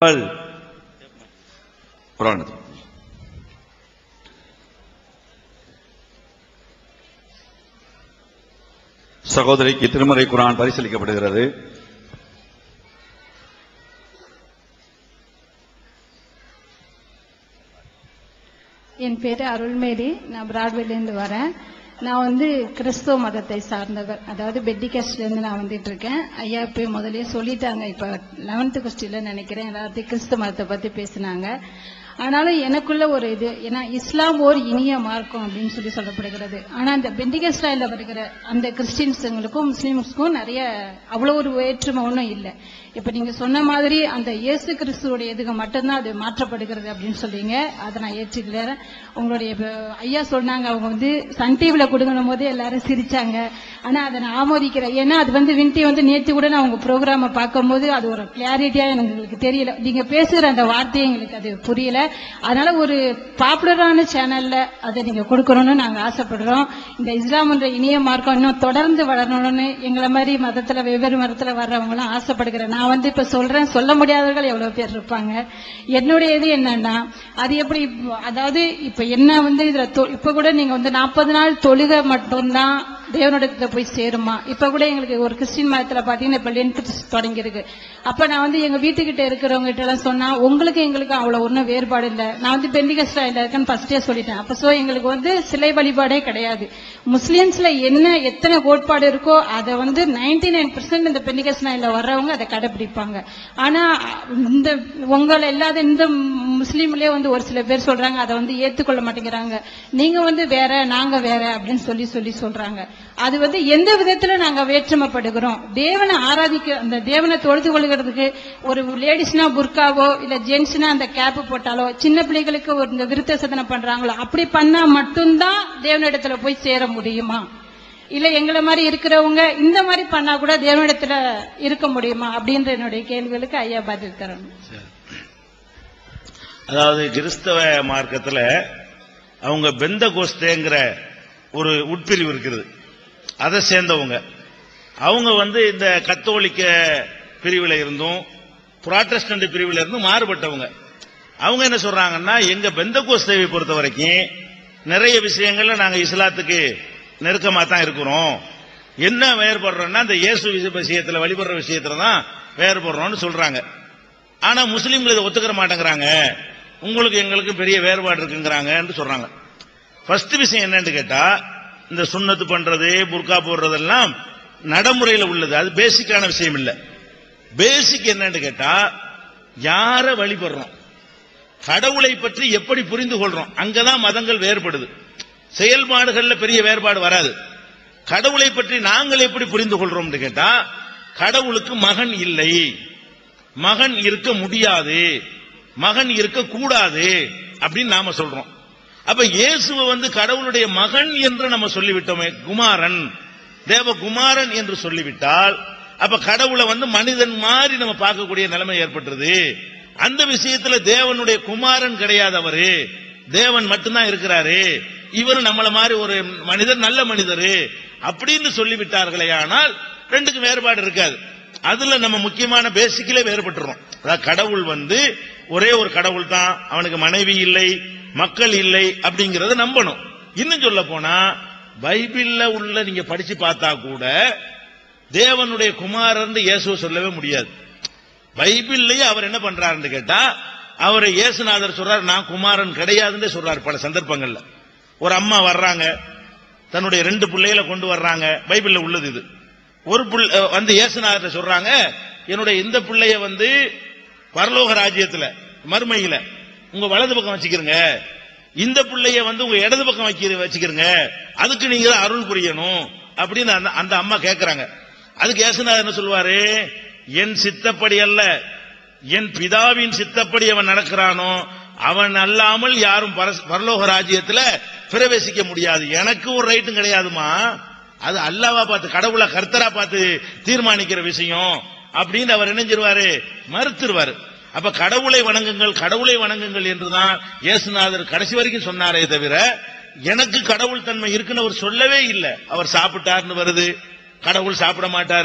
குரான் எடுத்து. சகோதரிக்கு திருமறை குரான் பரிசீலிக்கப்படுகிறது என் பேரு அருள்மேரி நான் பிராட்வேலேருந்து வரேன் நான் வந்து கிறிஸ்துவ மதத்தை சார்ந்தவர் அதாவது பெட்டிகஸ்ட்ல இருந்து நான் வந்துட்டு இருக்கேன் ஐயா போய் முதல்லயே சொல்லிட்டாங்க இப்ப லெவன்த் கொஸ்டின்ல நினைக்கிறேன் எல்லாத்தையும் கிறிஸ்துவ மதத்தை பத்தி பேசினாங்க ஆனாலும் எனக்குள்ள ஒரு இது ஏன்னா இஸ்லாம் ஓர் இனிய மார்க்கம் அப்படின்னு சொல்லி சொல்லப்படுகிறது ஆனா இந்த பெண்டிகஸ்டாயில வருகிற அந்த கிறிஸ்டின்ஸுங்களுக்கும் முஸ்லீம்ஸுக்கும் நிறைய அவ்வளவு ஒரு வேற்றுமை ஒன்றும் இல்லை இப்ப நீங்க சொன்ன மாதிரி அந்த இயேசு கிறிஸ்துவோட இதுக்கு மட்டும்தான் அது மாற்றப்படுகிறது அப்படின்னு சொல்றீங்க அதை நான் ஏற்றுக்கல உங்களுடைய இப்ப ஐயா சொன்னாங்க அவங்க வந்து சன் டிவில கொடுக்கணும் போது எல்லாரும் சிரிச்சாங்க ஆனா அதை நான் ஆமோதிக்கிறேன் ஏன்னா அது வந்து வின்டி வந்து நேற்று கூட நான் உங்க ப்ரோக்ராம பார்க்கும்போது அது ஒரு கிளாரிட்டியா எனக்கு தெரியல நீங்க பேசுகிற அந்த வார்த்தையை எங்களுக்கு அது புரியல அதனால ஒரு பாப்புலரான சேனல்ல அதை நீங்க கொடுக்கணும்னு நாங்க ஆசைப்படுறோம் இந்த இஸ்லாம் என்ற இனிய மார்க்கம் இன்னும் தொடர்ந்து வளரணும்னு எங்களை மாதிரி மதத்துல வெவ்வேறு மதத்துல வர்றவங்க எல்லாம் ஆசைப்படுகிறேன் நான் வந்து இப்ப சொல்றேன் சொல்ல முடியாதவர்கள் எவ்வளவு பேர் இருப்பாங்க என்னுடைய இது என்னன்னா அது எப்படி இப்ப- அதாவது இப்ப என்ன வந்து இதுல தொ- இப்ப கூட நீங்க வந்து நாற்பது நாள் தொழுகை மட்டும்தான் தேவனிடத்துல போய் சேருமா இப்ப கூட எங்களுக்கு ஒரு கிறிஸ்டின் மதத்துல பாத்தீங்கன்னா இப்ப லென்த் தொடங்கி இருக்கு அப்ப நான் வந்து எங்க வீட்டுக்கிட்ட இருக்கிறவங்க கிட்ட எல்லாம் சொன்னா உங்களுக்கு எங்களுக்கு அவ்வளவு ஒன்றும் வேறுபாடு இல்ல நான் வந்து பெண்டிகஸ்டா இருக்கேன்னு ஃபர்ஸ்டே சொல்லிட்டேன் அப்ப சோ எங்களுக்கு வந்து சிலை வழிபாடே கிடையாது முஸ்லிம்ஸ்ல என்ன எத்தனை கோட்பாடு இருக்கோ அதை வந்து நைன்டி நைன் இந்த பெண்டிகஸ்டாயில வர்றவங்க அதை கடைபிடிப்பாங்க ஆனா இந்த உங்களை இல்லாத இந்த முஸ்லீம்லயே வந்து ஒரு சில பேர் சொல்றாங்க அதை வந்து ஏத்துக்கொள்ள மாட்டேங்கிறாங்க நீங்க வந்து வேற நாங்க வேற அப்படின்னு சொல்லி சொல்லி சொல்றாங்க அது வந்து எந்த விதத்துல நாங்க வேற்றுமைப்படுகிறோம் தேவனை ஆராதிக்க அந்த தேவனை தொழுது கொள்கிறதுக்கு ஒரு லேடிஸ்னா புர்காவோ இல்ல ஜென்ஸ்னா அந்த கேப் போட்டாலோ சின்ன பிள்ளைகளுக்கு ஒரு இந்த விருத்த சதனை பண்றாங்களோ அப்படி பண்ணா மட்டும்தான் தேவனிடத்துல போய் சேர முடியுமா இல்ல எங்களை மாதிரி இருக்கிறவங்க இந்த மாதிரி பண்ணா கூட தேவனிடத்துல இருக்க முடியுமா அப்படின்ற என்னுடைய கேள்விகளுக்கு ஐயா பதில் தரணும் அதாவது கிறிஸ்தவ மார்க்கத்துல அவங்க பெந்த கோஸ்தேங்கிற ஒரு உட்பிரிவு இருக்கிறது அதை சேர்ந்தவங்க அவங்க வந்து இந்த கத்தோலிக்க பிரிவில் இருந்தும் புராட்டஸ்டன்ட் பிரிவில் இருந்தும் மாறுபட்டவங்க அவங்க என்ன சொல்றாங்கன்னா எங்க பெந்த கோஸ்தேவை பொறுத்த வரைக்கும் நிறைய விஷயங்கள்ல நாங்க இஸ்லாத்துக்கு நெருக்கமா தான் இருக்கிறோம் என்ன வேறுபடுறோம்னா இந்த இயேசு விஷ- விஷயத்துல வழிபடுற விஷயத்துல தான் வேறுபடுறோம்னு சொல்றாங்க ஆனா முஸ்லீம்கள் இதை ஒத்துக்கிற மாட்டேங்கிறாங்க உங்களுக்கு எங்களுக்கு பெரிய வேறுபாடு இருக்குங்கிறாங்கன்னு சொல்றாங்க ஃபர்ஸ்ட் விஷயம் என்னன்னு கேட்டா இந்த சுண்ணத்து பண்றது புர்கா போடுறதெல்லாம் நடைமுறையில் உள்ளது அது பேசிக்கான விஷயம் இல்ல பேசிக் என்னன்னு கேட்டா யார வழிபடுறோம் கடவுளை பற்றி எப்படி புரிந்து கொள்றோம் அங்கதான் மதங்கள் வேறுபடுது செயல்பாடுகள்ல பெரிய வேறுபாடு வராது கடவுளை பற்றி நாங்கள் எப்படி புரிந்து கொள்றோம்னு கேட்டா கடவுளுக்கு மகன் இல்லை மகன் இருக்க முடியாது மகன் இருக்க கூடாது அப்படின்னு நாம சொல்றோம் அப்ப இயேசுவை வந்து கடவுளுடைய மகன் என்று நம்ம சொல்லிவிட்டோமே குமாரன் தேவகுமாரன் என்று சொல்லிவிட்டால் அப்ப கடவுளை வந்து மனிதன் மாதிரி நம்ம பார்க்கக்கூடிய நிலைமை ஏற்பட்டுருது அந்த விஷயத்துல தேவனுடைய குமாரன் கிடையாது அவரு தேவன் மட்டும்தான் இருக்கிறாரு இவர் நம்மள மாதிரி ஒரு மனிதர் நல்ல மனிதர் அப்படின்னு சொல்லிவிட்டார்களே ஆனால் ரெண்டுக்கு வேறுபாடு இருக்காது அதுல நம்ம முக்கியமான பேசிக்கலே வேறுபட்டுறோம் அதாவது கடவுள் வந்து ஒரே ஒரு கடவுள் தான் அவனுக்கு மனைவி இல்லை மக்கள் இல்லை அப்படிங்கறத நம்பணும் இன்னும் சொல்ல போனா பைபிள்ல உள்ள நீங்க படிச்சு பார்த்தா கூட தேவனுடைய குமாரன் இயேசுவை சொல்லவே முடியாது பைபிள்லயே அவர் என்ன பண்றாருன்னு கேட்டா அவரை இயேசுநாதர் சொல்றாரு நான் குமாரன் கிடையாதுன்னு சொல்றாரு பல சந்தர்ப்பங்கள்ல ஒரு அம்மா வர்றாங்க தன்னுடைய ரெண்டு பிள்ளைகளை கொண்டு வர்றாங்க பைபிள்ல உள்ளது இது ஒரு புள்ள வந்து இயேசுநாதர் சொல்றாங்க என்னுடைய இந்த பிள்ளைய வந்து பரலோக ராஜ்யத்துல மறுமையில உங்க வலது பக்கம் வச்சுக்கிறங்க இந்த பிள்ளைய வந்து உங்க இடது பக்கம் வைக்க வச்சுக்கிறங்க அதுக்கு நீங்க தான் அருள் புரியணும் அப்படின்னு அந்த அந்த அம்மா கேக்குறாங்க அதுக்கு இயேசுநாதர் என்ன சொல்லுவாரு என் சித்தப்படி அல்ல என் பிதாவின் சித்தப்படி அவன் நடக்கிறானோ அவன் அல்லாமல் யாரும் பரஸ்- பரலோக ராஜ்யத்துல பிரவேசிக்க முடியாது எனக்கு ஒரு ரைட்டும் கிடையாதுமா அது அல்லாவா பார்த்து கடவுளை கர்த்தரா பார்த்து தீர்மானிக்கிற விஷயம் அப்படின்னு அவர் இணைஞ்சிருவாரு மறுத்துருவாரு அப்ப கடவுளை வணங்குங்கள் கடவுளை வணங்குங்கள் என்றுதான் இயேசுநாதர் கடைசி வரைக்கும் சொன்னாரே தவிர எனக்கு கடவுள் தன்மை இருக்குன்னு அவர் சொல்லவே இல்லை அவர் சாப்பிட்டார்னு வருது கடவுள் சாப்பிட மாட்டாரு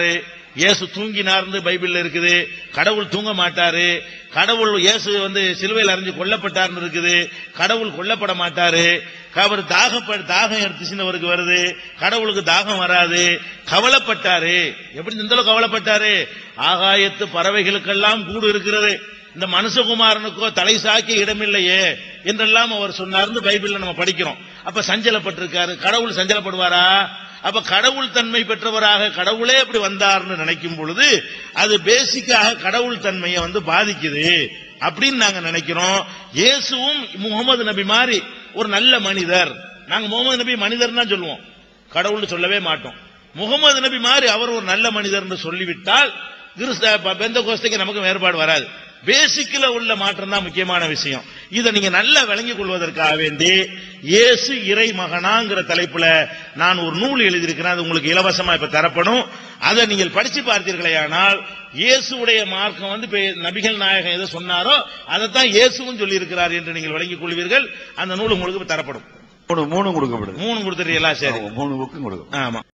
இயேசு தூங்கினார்னு பைபிள்ல இருக்குது கடவுள் தூங்க மாட்டாரு கடவுள் இயேசு வந்து சிலுவையில் அறிஞ்சு கொல்லப்பட்டார்னு இருக்குது கடவுள் கொல்லப்பட மாட்டாரு அவர் தாகப்ப தாகம் எடுத்துச்சுன்னு அவருக்கு வருது கடவுளுக்கு தாகம் வராது கவலைப்பட்டாரு எப்படி இந்த அளவுக்கு கவலைப்பட்டாரு ஆகாயத்து பறவைகளுக்கெல்லாம் கூடு இருக்கிறது இந்த மனுஷகுமாரனுக்கோ தலை சாக்கிய இடமில்லையே என்றெல்லாம் அவர் சொன்னார்னு பைபிள்ல நம்ம படிக்கிறோம் அப்ப சஞ்சலப்பட்டிருக்காரு கடவுள் சஞ்சலப்படுவாரா அப்ப கடவுள் தன்மை பெற்றவராக கடவுளே அப்படி வந்தார்னு நினைக்கும் பொழுது அது பேசிக்காக கடவுள் தன்மையை வந்து பாதிக்குது அப்படின்னு நாங்க நினைக்கிறோம் இயேசுவும் முகமது நபி மாதிரி ஒரு நல்ல மனிதர் நாங்க முகமது நபி மனிதர் தான் சொல்லுவோம் கடவுள்னு சொல்லவே மாட்டோம் முகமது நபி மாதிரி அவர் ஒரு நல்ல மனிதர்னு சொல்லிவிட்டால் கிறிஸ்த பெந்த கோஸ்தைக்கு நமக்கு வேறுபாடு வராது பேசிக்ல உள்ள மாற்றம் தான் முக்கியமான விஷயம் இதை நீங்க நல்லா விளங்கிக் கொள்வதற்காக வேண்டி இயேசு இறை மகனாங்கிற தலைப்புல நான் ஒரு நூல் எழுதியிருக்கிறேன் அது உங்களுக்கு இலவசமா இப்ப தரப்படும் அதை நீங்கள் படிச்சு பார்த்தீர்களேயானால் இயேசுடைய மார்க்கம் வந்து இப்ப நபிகள் நாயகம் எதை சொன்னாரோ அதைத்தான் இயேசுவும் சொல்லி இருக்கிறார் என்று நீங்கள் விளங்கிக் கொள்வீர்கள் அந்த நூல் உங்களுக்கு இப்ப தரப்படும் மூணு மூணு கொடுக்கப்படுது மூணு கொடுத்துறீங்களா சரி மூணு புக்கும் கொடுக்கும் ஆமா